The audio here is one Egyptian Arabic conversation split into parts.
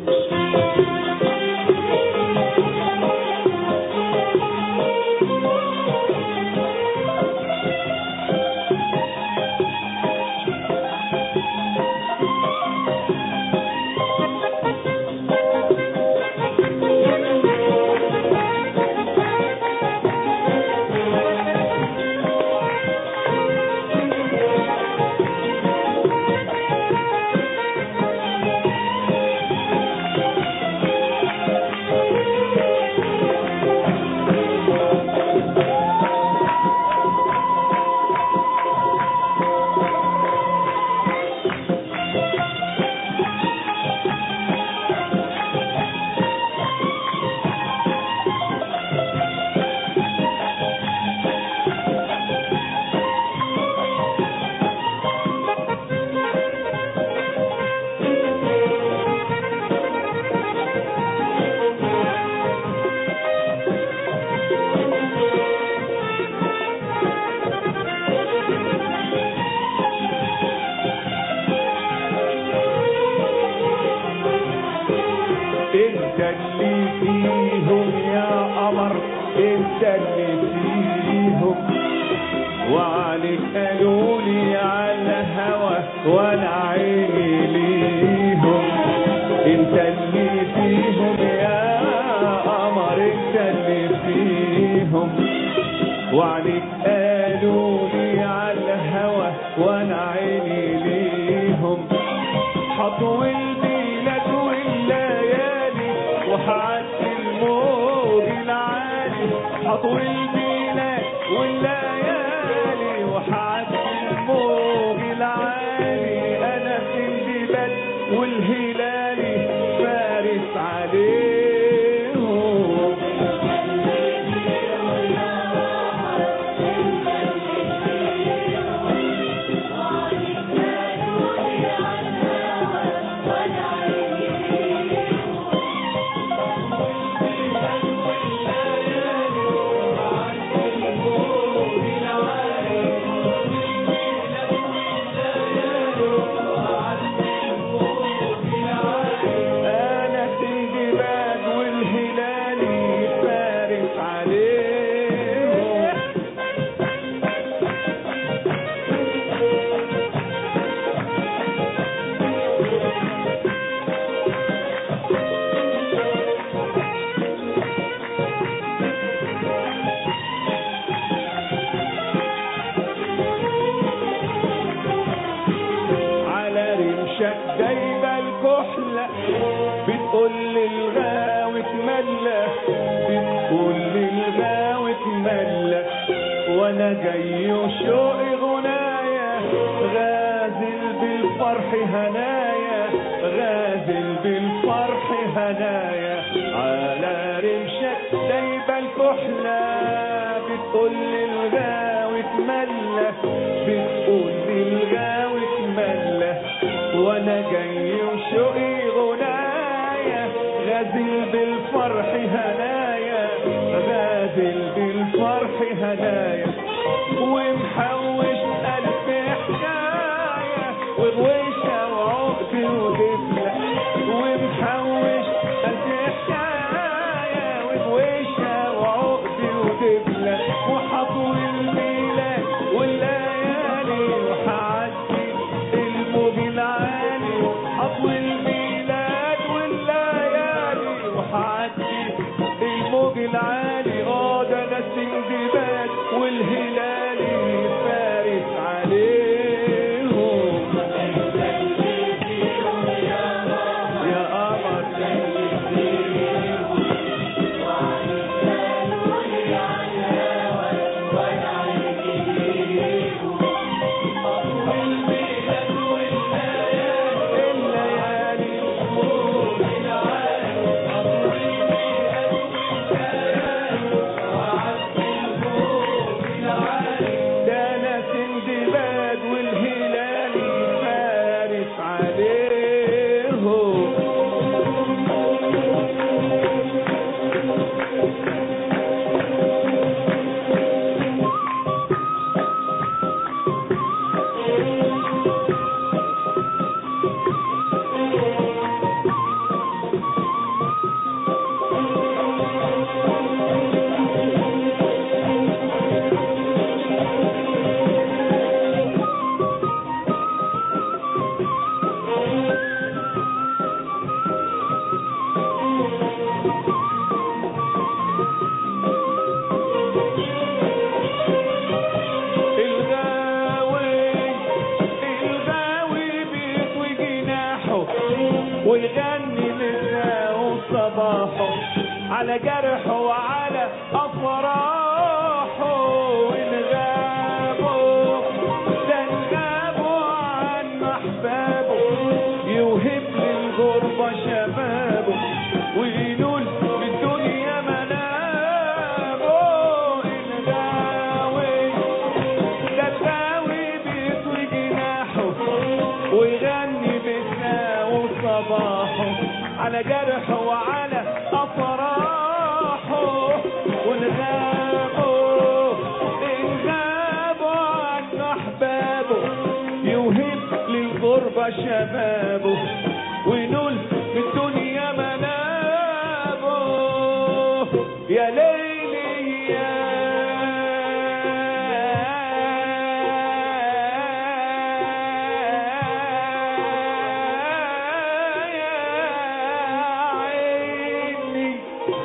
انت اللي فيهم يا قمر انت اللي فيهم وعليك قالوا لي على الهوى وانا عيني ليهم انت اللي فيهم يا قمر انت اللي فيهم وعليك قالوا لي على الهوى وانا عيني ليهم حطوا البلاد والليالي وحعدي الموج العالي حطوا البلاد والليالي وحعدي الموج العالي انا في الجبال والهلالي فارس عليهم انا في الجبال والهلالي فارس عليهم على رمشك جايبه الكحله بتقول للغاوي اتملى بتقول للغاوي اتملى وانا جاي وشوقي غنايا غازل بالفرح هنايا غازل بالفرح هنايا على رمشك جايبه الكحله بتقول للغاوي اتملى بتقول للغاوي اتملى وانا جاي وشوقي غنايا غازل بالفرح هنايا غازل بالفرح هنايا ومحوش ألف حكاية وغويشة وعقد وتفلة ومحوش ألف حكاية وغويشة وعقد وتفلة وحطوا الميلاد والليالي وحعدي الموج العالي حطوا الميلاد والليالي وحعدي الموج العالي اه ده انا السندباد والهلالي فارس عليهم يا قمر الليالي ويغني مساء وصباحه على جرحه وعلى افراحه ونغابه ده نغابه عن احبابه يوهب للغربة شبابه وينول بالدنيا منابه الغاوي ده الغاوي بيطوي جناحه ويغني بسنا وصباحه على جرحه وعلى افراحه ونغابه انغابه عن احبابه يوهب للغربة شبابه وينول بالدنيا منابه يا ليلي يا عيني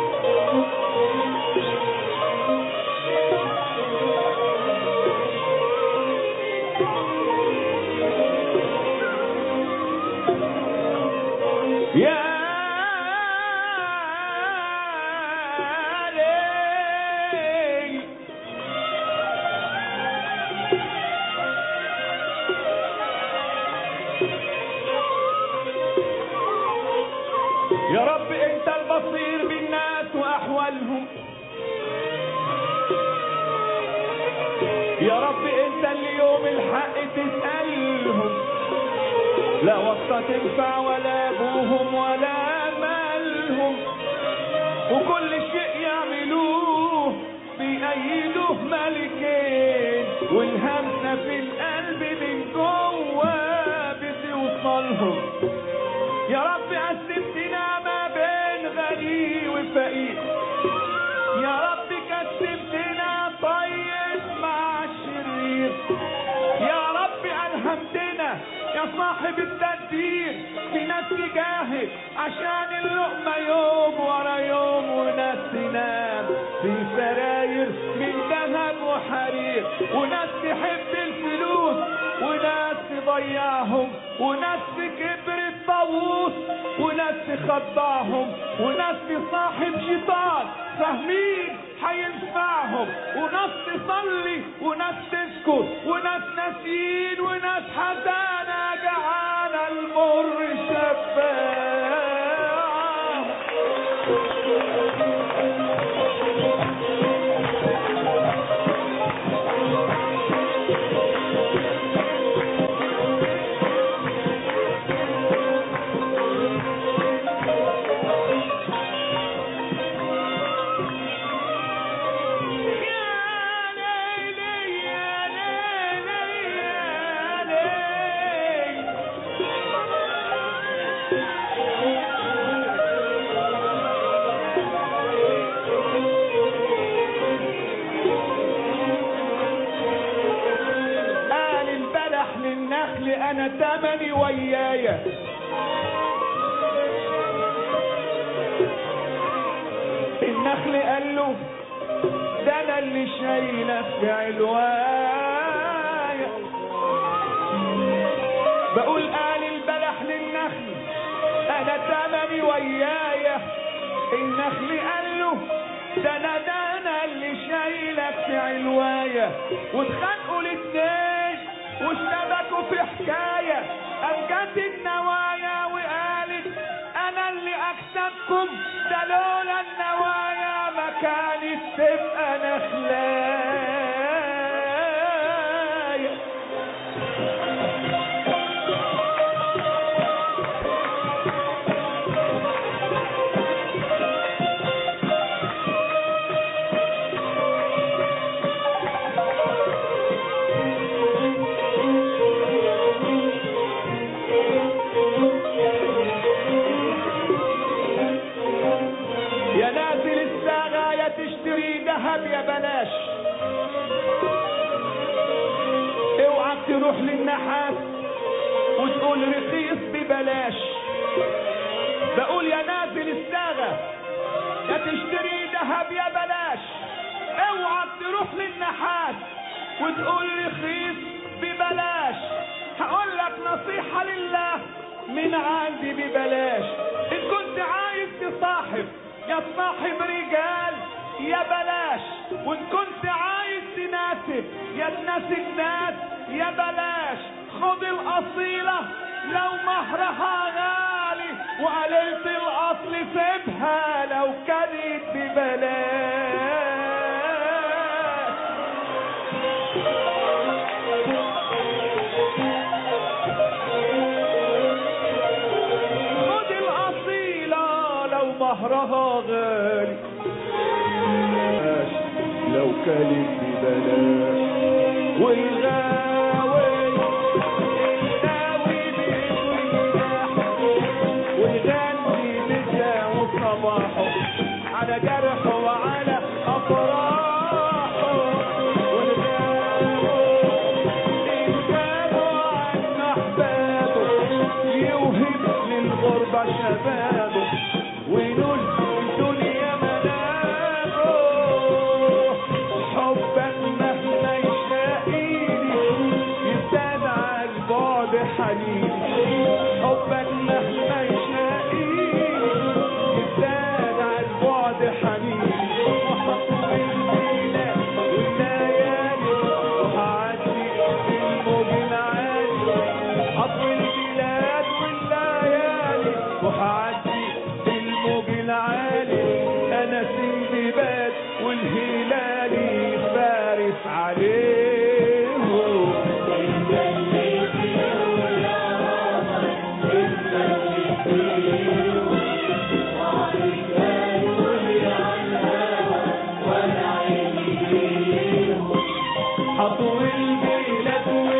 يا ليل يا رب انت البصير بالناس واحوالهم يا رب انت اللي يوم الحق تسألهم لا وقت تنفع ولا ابوهم ولا مالهم وكل شيء يعملوه بيأيدوه ملكين والهمسة في القلب من جوه بتوصلهم يا رب قسمتنا ما بين غني وفقير يا رب كسبتنا طيب مع الشرير يا رب ألهمتنا يا صاحب التدبير في ناس تجاهد عشان اللقمة يوم ورا يوم وناس تنام في سراير من ذهب وحرير وناس تحب الفلوس وناس تضيعهم وناس في كبر الطاووس وناس تخضعهم وناس تصاحب شيطان فاهمين هينفعهم وناس تصلي وناس تسكت وناس ناسيين وناس حزانة جعانة المر شفاعة يا ليلي يا ليلي يا ليلي قال البلح للنخل انا تمني ويايا النخل قال له ده انا اللي شايلك في علوايا بقول قال البلح للنخل انا تمني ويايا النخل قال له ده انا ده انا اللي شايلك في علوايا واتخانقوا الاتنين واشتبكوا في حكايه قام جت النوايا وقالت انا اللي اكسبكم ده لولا النوايا ما كانت تبقى نخلايا يا نازل الساغة يا تشتري ذهب يا بلاش اوعى تروح للنحاس وتقول رخيص ببلاش بقول يا نازل الساغة يا تشتري ذهب يا بلاش اوعى تروح للنحاس وتقول رخيص ببلاش هقول لك نصيحة لله من عندي ببلاش تصاحب رجال يا بلاش وان كنت عايز تناسب يا تناسب ناس يا بلاش خد الاصيلة لو مهرها غالي وقللت الاصل سيبها لو كانت ببلاش خد الأصيلة لو مهرها غالي بلاش لو كانت ببلاش والغاوي الغاوي بيجرح ويغني مساء وصباحه على جرحه وعلى أفراحه والغاوي إنسانه عن أحبابه يوهب للغربة شبابه وينول الدنيا منابه حبك مهما يشاقيني يزداد على البعد حنيني حبك مهما يشاقيني يزداد على البعد حنيني وحطوا الليلة والليالي وهعدي الموج العالي حطوا البلاد والليالي وهعدي الموج العالي انا سندباد والهلالي فارس عليهم حطوا البلاد